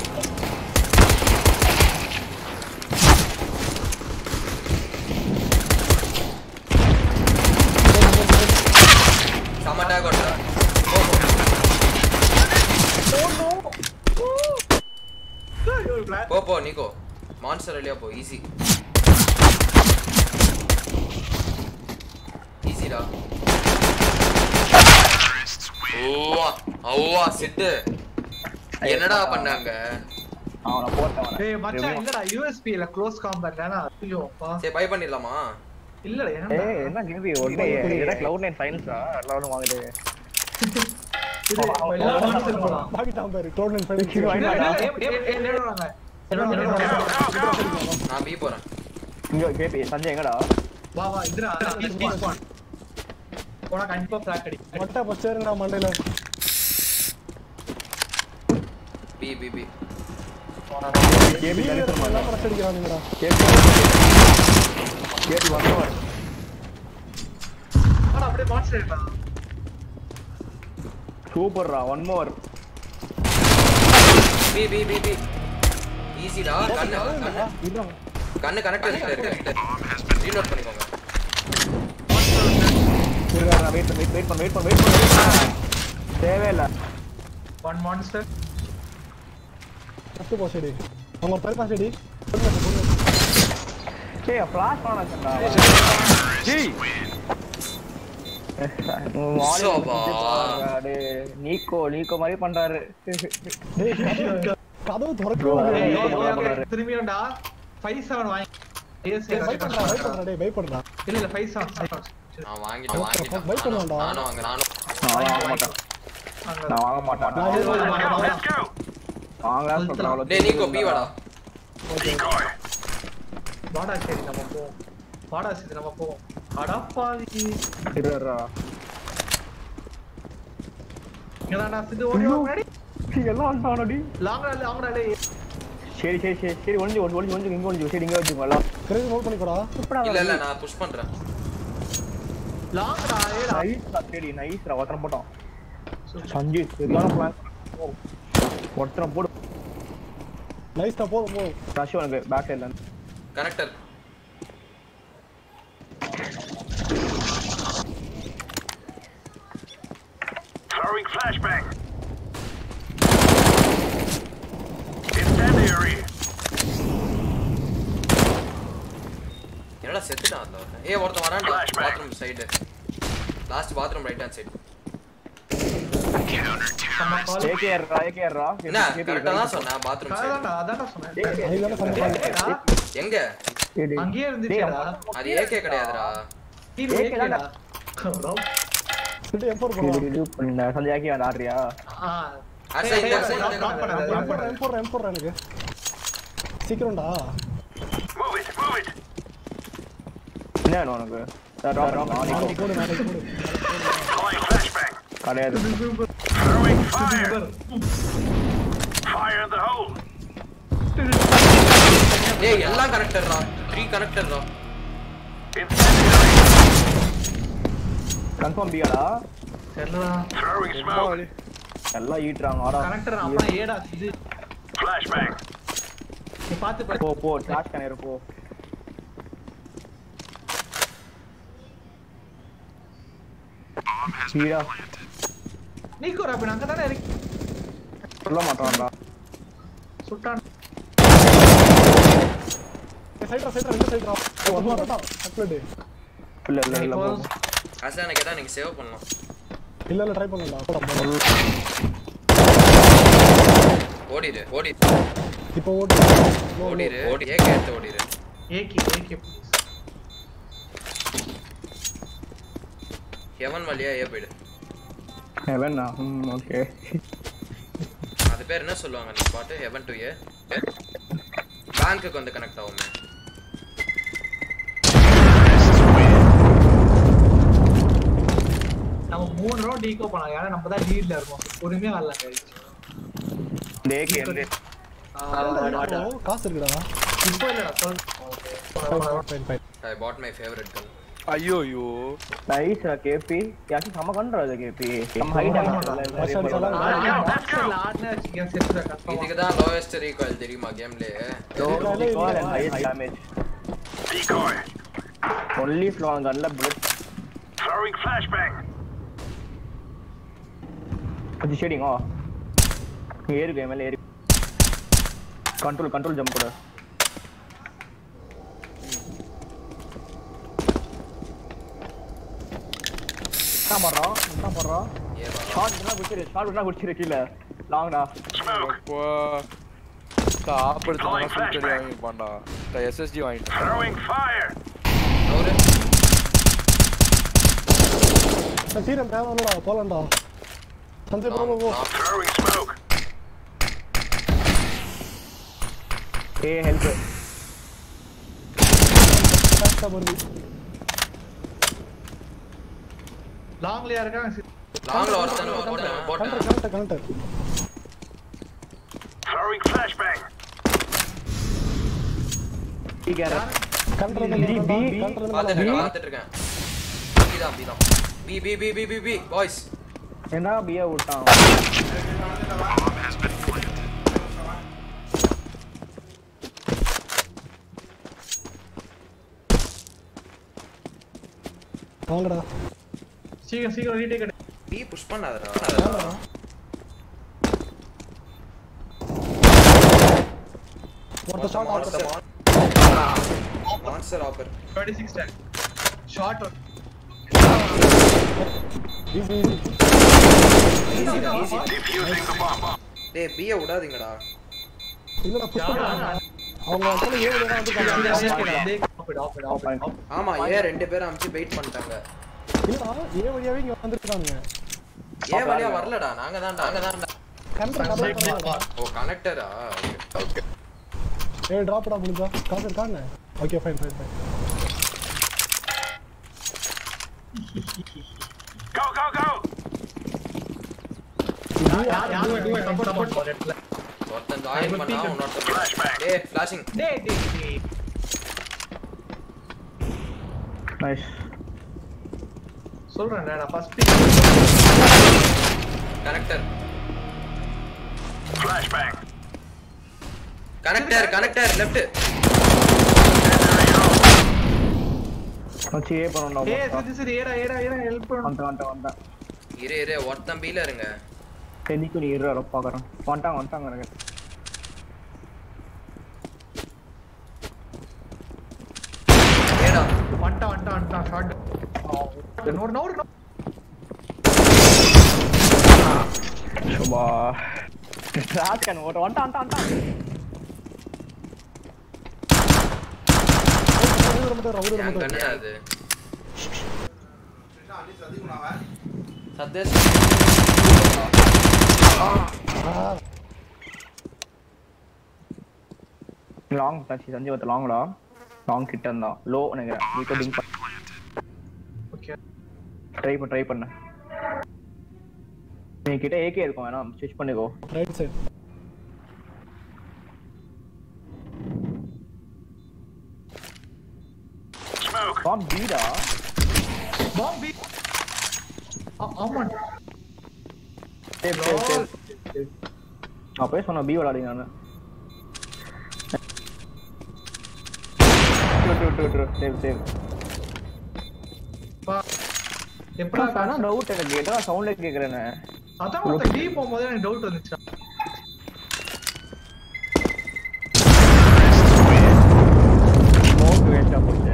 சமட்டா கொட்டா போ போ நிக்கோ மான்ஸ்டர் வெளியா போ ஈஸி ஈஸிடா ஓவா அவ்வா சிட்டு என்னடா பண்ணாங்க அவனை போட்டவன ஏய் மச்சான் இல்லடா யூஎஸ்பி இல்ல க்ளோஸ் காம்பேட் தானா ஐயோ அப்பா சரி பை பண்ணிடலாமா இல்லடா ஏன்டா ஏய் என்ன கேபி ஒண்ணே இதா கிளவுட் நைன் ஃபைனல்ஸா எல்லாரும் வாங்குது இது எல்லாம் வாங்கிட்டு போலாம் பாக்கிட்டான் பாரு டோர்னமெண்ட் ஃபைனல் இல்ல, இல்ல, ஏய், ஏய், ஏய், என்னடா வாங்க? என்னடா, என்னடா, என்னடா? நான் பி போறேன் இங்க கேபி சஞ்சய் எங்கடா வா வா இதுடா ப்ளீஸ் ப்ளீஸ் ஒன் போனா கண்டிப்பா ஃபிளாக் அடி மொட்டை பச்சேருங்கடா மண்டையில பி பி பி கேபி வீரர் கணிசம் எல்லாம் பிரஸ் அடிக்கிறானுங்கடா கேபி கேபி வந்தவன் ஆனா அப்படியே மான்ஸ்டர் சூப்பர்ரா one more B B B B ஈஸிடா கண்ணு கண்ணு கண்ணு கனெக்ட் இருக்கு ரீலோட் பண்ணிக்கோங்க வெயிட் வெயிட் வெயிட் பண்ணு வெயிட் பண்ணு வெயிட் பண்ணு தேவையில்ல ஒன் மான்ஸ்டர் ஃபர்ஸ்ட் போ சரி அவங்க ஒரு பர்பா சரி ஏய் ஃபிளாஷ் பண்ணடா ஜி சோபா. நீக்கோ நீக்கோ மாதிரி பண்றாரு டேய் கதவு- கதவு Bro, திறக்கவே திரும்பியும்டா ஃபைவ் செவன் வாங்கி ஏசி பை பண்றா பை பண்றா டேய் பை பண்றா இல்ல இல்ல ஃபைவ் செவன் நான் வாங்கி நான் வாங்கிட்டேன் Wait பண்ணுடா. நானும் நானும் வாங்க நானும் நான் வாங்க மாட்டேன் நான் வாங்க மாட்டேன் நான் ஏதோ ஒரு வாங்க- Let's go. வாங்கலாம் சொல்றேன் அவ்வளவு டேய் நீக்கோ பி வாடா Decoy. வாடா சரி நம்ம போவோம் வாடா சரி நம்ம போவோம் அடப்பாவி இருடா இங்கதான்டா சிந்து ஓடி வா முன்னாடி எல்லாம் வந்துட்டானடி லாங்கடா லாங்கடா டேய் சரி சரி சரி சரி ஒளிஞ்சு ஒளிஞ்சு ஒளிஞ்சு ஒளிஞ்சு இங்க ஒளிஞ்சு சரி இங்க வச்சுக்கோ எல்லாம் கிரேஸ் ஹோல்ட் பண்ணிக்கோடா இல்ல இல்ல நான் புஷ் பண்றேன் லாங்கடா ஏடா நைஸ்டா சரி நைஸ்டா ஒருத்தனை போட்டோம் சஞ்சய் சரியான பிளான் ஒருத்தனை போடு நைஸ்டா போதும் போதும் ரஷ் உனக்கு பேக் சைடுல இருந்து கனெக்டர் Throwing flashbang. Incendiary. என்னடா செத்துட்டான் அந்த ஒருத்தன் ஏய் ஒருத்தன் வரான்டா bathroom side last bathroom right hand side நம்ம கால் ஏகேஆர்ரா ஏகேஆர்ரா என்ன கரெக்டா தான் சொன்னேன் பாத்ரூம் சைடு அதான்டா அதான்டா சொன்னேன் அதுதானே சொன்னேன் ஏடா, எங்க அங்கேயே இருந்துச்சுடா அது ஏகே கிடையாதுடா கீழ ஏய், ஏக்கடா bro சொல்லிட்டு M4 போடுவான். இது பண்ண சந்தியாக்கி வந்து ஆடுறியா ஆ அசை இந்த அசை drop பண்ணாத, drop M4 பண்ணாத. M4 M4 எனக்கு சீக்கிரம்டா Move it, move it. என்ன வேணும் உனக்கு சார், drop பண்ணு. நாளைக்கு நாளைக்கு போடு நாளைக்கு போடு Deploying flashbang. கிடையாது Throwing fire. Fire in the hole. டேய் எல்லாம் கனெக்டர்ரா த்ரீ கனெக்டர்ரா Incendiary. கன்ஃபார்ம் பியாடா தெரியலடா Throwing smoke. எல்லாம் ஈட்டுறாங்க ஆடா கனெக்டர் அப்பனா ஏடா இது Flashbang. நீ பாத்து பாத்து போ போ டாஷ் கனேர் போ ஸ்பீடா நீக்கோ ராபின் அங்க தானே இருக்கு சொல்ல மாட்டான்டா சுட்டான் சைட்ரா சைட்ரா ரெண்டு சைட்ரா ஒன் வரடா அப்லோட் இல்ல இல்ல இல்ல போ அசை எனக்கு கேட்டா நீங்க சேவ் பண்ணலாம் இல்ல இல்ல ட்ரை பண்ணலாம் போடா ஓடிடு ஓடி இப்போ ஓடு ஓடிடு ஓடி ஏகே எடுத்து ஓடிடு ஏகி ஏகி ஹெவன் வழியா ஏ போயிடு ஹெவனா ம் ஓகே அது பேர் என்ன சொல்லுவாங்க நீ பாட்டு ஹெவன் டு ஏ பேங்க்குக்கு வந்து கனெக்ட் ஆகுமே நம்ம மூணு ரவுண்ட் டீகோ பண்ணலாம் ஏன்னா நம்ம தான் லீட்ல இருக்கோம் பொறுமையா வரலாம் guys. டேக் எங்க காசு இருக்குடா இப்போ இல்லடா சொல் fine fine I bought my favourite gun ஐயோ ஐயோ நைஸ் கேபி யாச்சும் செம கண்ட்ரா அது கேபி நம்ம ஹைட் First and second. ஆட்ல ஆட்ல சிக்கன் செத்துடா கன்ஃபார்ம் இதுக்கு தான் லோவஸ்ட் ரீகாயில் தெரியுமா கேம்லயே டேமேஜ் Decoy. ஒன்லி ஃப்ளோ கன்ல புல்லட் Throwing flashbang. கொஞ்சம் ஷேடிங் ஓ ஏறு மேல ஏறி கண்ட்ரோல் கண்ட்ரோல் ஜம்ப் கூட என்ன பண்றோம் என்ன பண்றோம் ஏவா ஷார்ட் என்ன குடிச்சிரு ஷார்ட் என்ன குடிச்சிரு கீழே லாங்டா Smoke. அப்பா சாப்பிடுறதுனா ஃபுல் கடி வாங்கிப்பான்டா எஸ்எஸ்டி வாங்கிட்டேன் Throwing fire. நூறு சீரம் தேவைடா போலாம்டா சஞ்சய் ப்ரோ போ Throwing smoke. ஏ ஹெல்ப் கரெக்டா வருது லாங்லயா இருக்காங்க லாங்ல ஒருத்தன் போட்டேன் போட்டேன் connect connect connect Throwing flashbang. டீ கேரட் கனெக்ட் பி, பி. கனெக்ட் பார்த்துட்டு இருக்கேன் பார்த்துட்டு இருக்கேன் பி தான் பி தான் B B B B B B boys என்ன பியா விட்டான் வாங்கடா சீக்கிரம் சீக்கிரம் ரீடேக் எடு பி புஷ் பண்ணாதடா ஒருத்த shot monster monster upper 26 take short easy easy Defusing the bomb. டேய் பிய விடாதீங்கடா இல்லடா புஷ் பண்ணு அவங்க வந்து ஏழு பேரா வந்து ஆமா ஏன் ரெண்டு பேரும் அமிச்சு வெயிட் பண்ணிட்டாங்க இல்லடா ஏ வழியாவே இங்க வந்துருக்காங்க ஏன் வழியா வரலடா நாங்க தான் நாங்க தான் கனெக்ட் கனெக்ட் ஓ கனெக்டரா ஓகே ஏய் டிராப்டா முடிஞ்சா காசு இருக்கானே okay fine fine fine Go, go, go. ஒருத்தன் ஜாயின் பண்ணா இன்னொருத்தன் Flashbang. டேய் ஃபிளாஷிங் நைஸ் சொல்றேன் நான் first connector Flashbang. Connector connector left வச்சு ஏ பண்ணணும் ஏய் சரி சரி ஏடா ஏடா ஏடா ஹெல்ப் பண்ணு வந்துட்டேன் வந்துட்டேன் வந்துட்டேன் இரு இரு ஒருத்தன் பில இருங்க தென்னிக்கு நீ இரு பார்க்குறேன் வந்துட்டாங்க வந்துட்டாங்க எனக்கு ஏடா வந்துட்டா வந்துட்டா வந்துட்டா ஷார்ட் நோர் நோர் சுபா ராஜ்கன் ஓட்ட வந்துட்டான் வந்துட்டான் வந்துட்டான் ரவுடர் மட்டும் ரவுடர் என் மட்டும் கண்ணு அது சதேஷ் லாங் டச் சஞ்சீவத் லாங்டா லாங் கிட்ட இருந்தான் லோ நினைக்கிறேன் நீ டிங் ஓகே ட்ரை பண்ண ட்ரை பண்ண நீ கிட்ட ஏகே இருக்கும் வேணாம் ஸ்விட்ச் பண்ணிக்கோ ரைட் சைடு Smoke. பாம் பீடா பாம் பி ஆமா சேவ் சேவ் சேவ் அப்பவே சொன்ன பி விளையாடுங்க நான் true true true save save எப்படா ஆனா டவுட் எனக்கு கேட்டா சவுண்ட்ல கேக்குறேனே அதான் ஒருத்தன் டீ போகும்போது எனக்கு டவுட் வந்துச்சு ஸ்மோக் வேஸ்டா போச்சு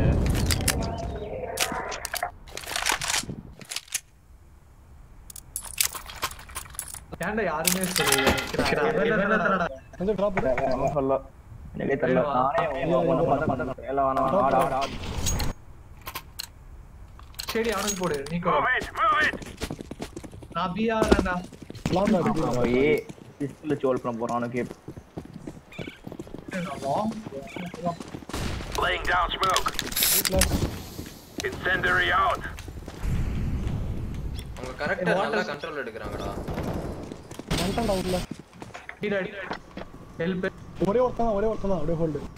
ஏன்டா யாருமே சொல்லல கொஞ்சம் ட்ராப் நம்ம சொல்ல எனக்கே தெரியல நானே ஒண்ணு பண்ண மாட்டேன் எல்லாம் வேணாம் ஆடா ஆடா சரி அவனுக்கு போடு நீ கூட Move it, move it. நான் பி ஆறேன்டா லாங் அடிக்கலாம் அவன் ஏ டிஸ்பிளே சோல் பண்ண போறான் அவனுக்கு Laying down smoke. Incendiary out. அவங்க கரெக்டா நல்லா கண்ட்ரோல் எடுக்கறாங்கடா வந்துட்டான் அவுட்ல டீடாடி ஹெல்ப் ஒரே ஒருத்தன் தான் ஒரே ஒருத்தன் தான் அப்படியே ஹோல்டு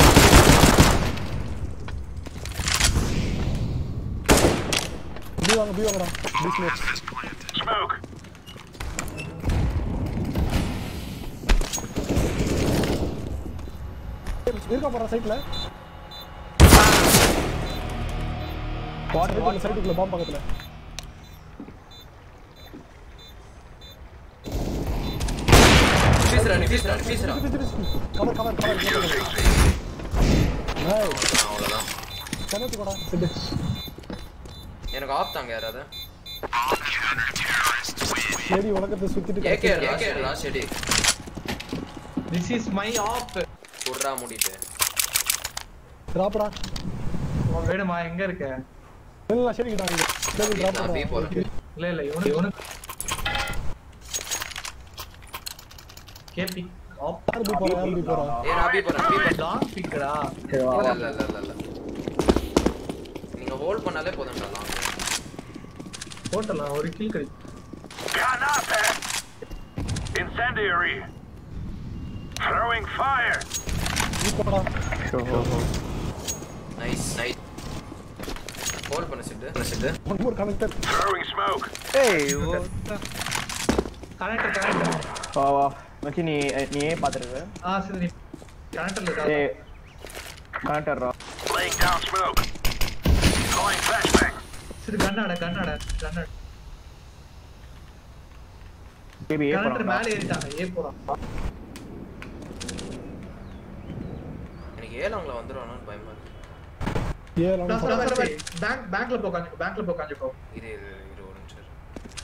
பி வாங்க பி வாங்கடா பி ஸ்மோக் Smoke. இருக்கா போறா சைட்ல வாட் வாட் சைட்டுக்குள்ள பாம்பு பக்கத்துல டிஃபீஸ்ரா டிஃபீஸ்ரா டிஃபீஸ்ரா கவர் கவர் கவர் அவ்வளவுதான் கணக்கு போடா செட்டு எனக்கு ஆப் தாங்க யாராவது சரி உலகத்தை சுத்திட்டு ஏகே ஏகேடா செடி திஸ் இஸ் மை ஆப் குர்ரா மூடிட்டு டிராப்டா வேணுமா எங்க இருக்க இல்ல சரி கிட்டா சரி டிராப் நான் பி போறேன் இல்ல இல்ல இவனு இவனு கேபி ஆப் யார் பி போறா யார் பி போறா ஏ நான் பி போறேன் பி போறேன் லாங் பிக்கடா சரி வா இல்ல வா இல்ல இல்ல இல்ல இல்ல நீங்க ஹோல்ட் பண்ணாலே போதும்டா நான் போட்டலாம் ஒரு கில் கிடைக்கும் Granate. Incendiary. Throwing fire. B போடா நைஸ் நைஸ் ஹோல்ட் பண்ண சிட்டு சிட்டு one more connected Throwing smoke. Connector connector வா வா மச்சி நீ நீ ஏன் பாத்துருக்கு ஆ சரி நீ கனெக்டர்ல இருக்கா A connector Laying down smoke. Deploying flashbang. சரி கண்ணாட கண்ணாட கண்ணாட கேபி ஏ கனெக்டர் போறான் மேலே ஏறிட்டாங்க ஏ போறான் எனக்கு ஏழாங்கள வந்துருவானு பயமா இருக்கு ஏ நான் லாங் சொல்ல மாதிரி பேங்க் பேங்க்ல போ காஞ்சிக்கோ பேங்க்ல போ காஞ்சிக்கோ இரு இரு இரு ஒரு நிமிஷம் இரு.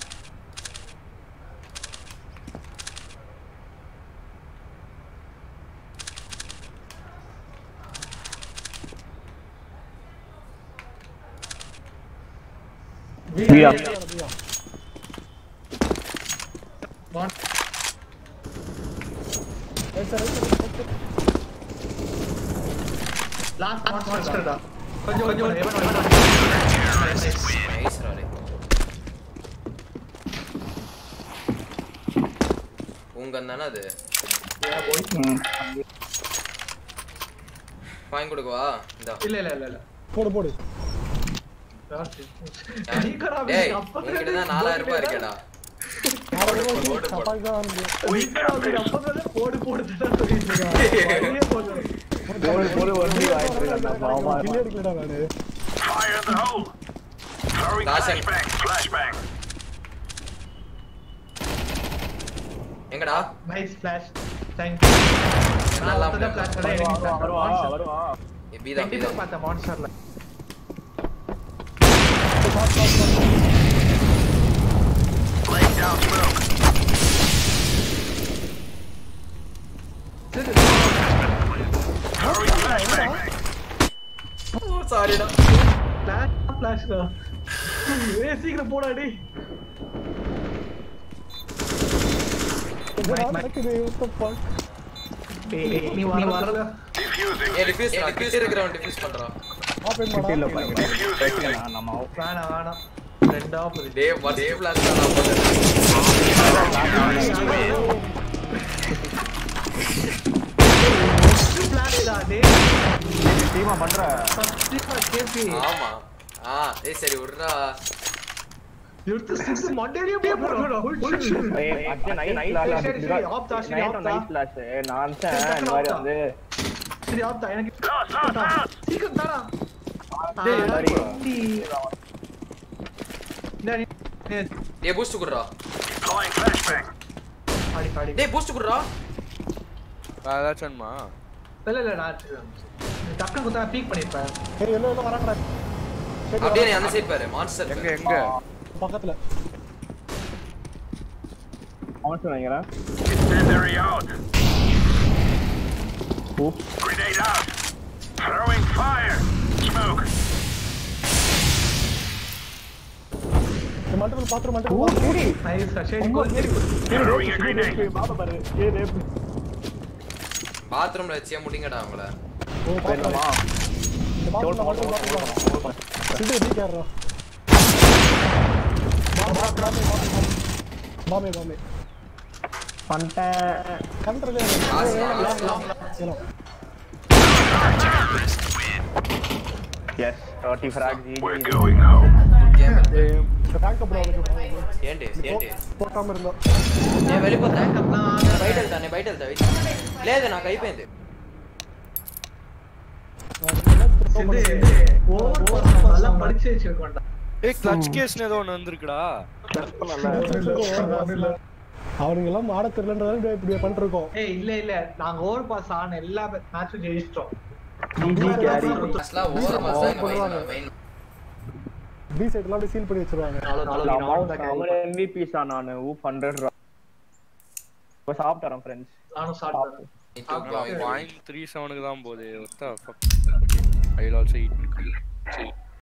பியா வான் லாஸ்ட் மான்ஸ்டர்டா கொஞ்சம் கொஞ்சம் எவன் எவன் நைஸ் ராடே உங்க தானே அது வாங்கி கொடுக்கவா இந்தா இல்ல இல்ல இல்ல இல்ல போடு போடு நீக்கரா டேய் உங்ககிட்ட தான் நாலாயிரம் ரூபாய் இருக்கேடா சப்பாக்கு தான் வந்து போடு போடு தான் சொல்லிட்டு இருக்கான் போடு போடு வந்து வாங்கிட்டு இருக்கான் பாவமா கில்லி அடிக்கலடா நானு Fire in the hole. Throwing Dawson. flashbang. Flashbang. எங்கடா நைஸ் ஃபிளாஷ் தேங்க் யூ நல்லா நான் play ஃபிளாஷ் வருவா பண்ணேன் வருவா வருவா பிதான் கண்டிப்பா பிதான் பார்த்தேன் மான்ஸ்டர்ல Laying down smoke. Throwing flashbang. சாரிடா ஃபிளாஷ் ஃபிளாஷ் ஏய் சீக்கிரம் போடா டேய் என்னடா நடக்குது what the fuck ஏய் நீ வரல Defusing. ஏ டிஃப்யூஸ் டிஃப்யூஸ் இருக்கிறவன் டிஃப்யூஸ் பண்றான் ஆபரேட் கிட்டில பண்ணா பாருங்க நம்ம வேணாம் வேணாம் ரெண்டு ஆஃப் டேய் வர்ஸ்ட் பிளான் தான் நான் போட்டேன் பிளான் இதா டேய் டீமா பண்ற சத்தியமா கேபி ஆமா ஆ ஏய் சரி விட்றா எடுத்து சிக்ஸ் மண்டேலியே போடுறா ஏய் அச்சே நைட் சரி, ஃபிளாஷ் சரி, சரி, off தான், சரி, off தான். நைட் ஃபிளாஷ் நான் சரி, தான் இந்த மாதிரி off வந்து சரி ஆப்தா எனக்கு Lost, lost, lost. சீக்கிரம் தாடா டேய், சரி. டேய் பூஸ்ட் குடுறா Deploying flashbang. அடி அடி டேய் பூஸ்ட் குடுறா வேற ஏதாச்சும் வேணுமா? இல்ல இல்ல நான் டக்குனு குத்தா பீக் பண்ணிருப்பேன் ஏய் எல்லாம் எல்லாம் வராங்கடா அப்படியே நீ அந்த சைடு பாரு மான்ஸ்டர் எங்க எங்க பக்கத்துல அவன் நினைக்கிறேன் Incendiary out. Oops. Grenade out. Throwing fire. Smoke. Multiple bathroom multiple nice சரி கோல் Throwing a grenade. பாப்பா பாரு ஏய் ரேப் பாத்ரூம்ல வச்சே முடிங்கடா அவங்கள ஓ வேணுமா இந்த பாத்ரூம் மல்டிபிள் பாத்ரூம் இது நீ கேறா பாமே பாமே பண்ணிட்டேன் கண்ட்ரோல் காசு லாங் லாங் லாங் எஸ் 30 ஃபிராக் ஜி We're going home. கேம் இந்த டேங்க் ப்ரோ ఏంటి ఏంటి போட்டாம இருந்தோம் నేను వెళ్ళిపోతా బయట వెళ్తా నేను బయట వెళ్తా wait. లేదు నాకు అయిపోయింది ஓவர் நல்லா படிச்சு வச்சிருக்கோம்டா ஏய் கிளட்ச் கேஸ்னு ஏதோ ஒன்று வந்திருக்குடா அவனுங்க எல்லாம் ஆட தெரியலன்றதால இப்படி பண்ணிருக்கோம் ஏய் இல்ல இல்ல நாங்க ஓவர் பாஸ் ஆன எல்லா மேட்சும் ஜெயிச்சிட்டோம் అసలు ఓవర్ మసా మెయిన్ பி சைடு எல்லாம் அப்படியே சீல் பண்ணி வச்சிருவாங்க அவன் எம்விபிஸ் நான் ஊப் 100 ரூபா இப்போ சாப்பிட்டறேன் ஃப்ரெண்ட்ஸ் நானும் சாப்பிட்டேன் பாயிண்ட் த்ரீ செவனுக்கு தான் போகுது ஒத்த ஐ ஆல்சோ ஈட்